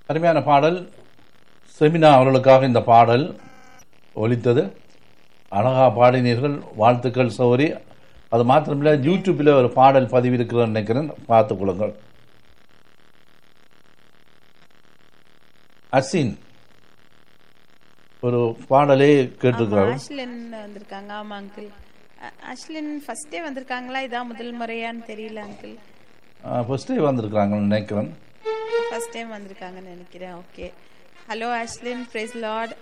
அருமையான பாடல் செமினா அவர்களுக்காக இந்த பாடல் ஒலித்தது அழகா பாடினீர்கள் வாழ்த்துக்கள் சௌரி அது மாத்திரமில்ல யூடியூப்பில் ஒரு பாடல் பதிவிருக்கிறேன்னு நினைக்கிறேன் பார்த்துக் கொள்ளுங்கள் அசின் ஒரு பாடலே கேட்டிருக்கிறார் ஆஷ்லின் வந்திருக்காங்க ஆமா அங்கிள் ஆஷ்லின் ஃபர்ஸ்டே வந்திருக்காங்களா இதான் முதல் முறையான்னு தெரியல அங்கிள் ஃபர்ஸ்டே வந்திருக்கிறாங்கன்னு நினைக்கிறேன் ஃபர்ஸ்ட் டைம் வந்திருக்காங்கன்னு நினைக்கிறேன் okay hello Ashlin Price Lord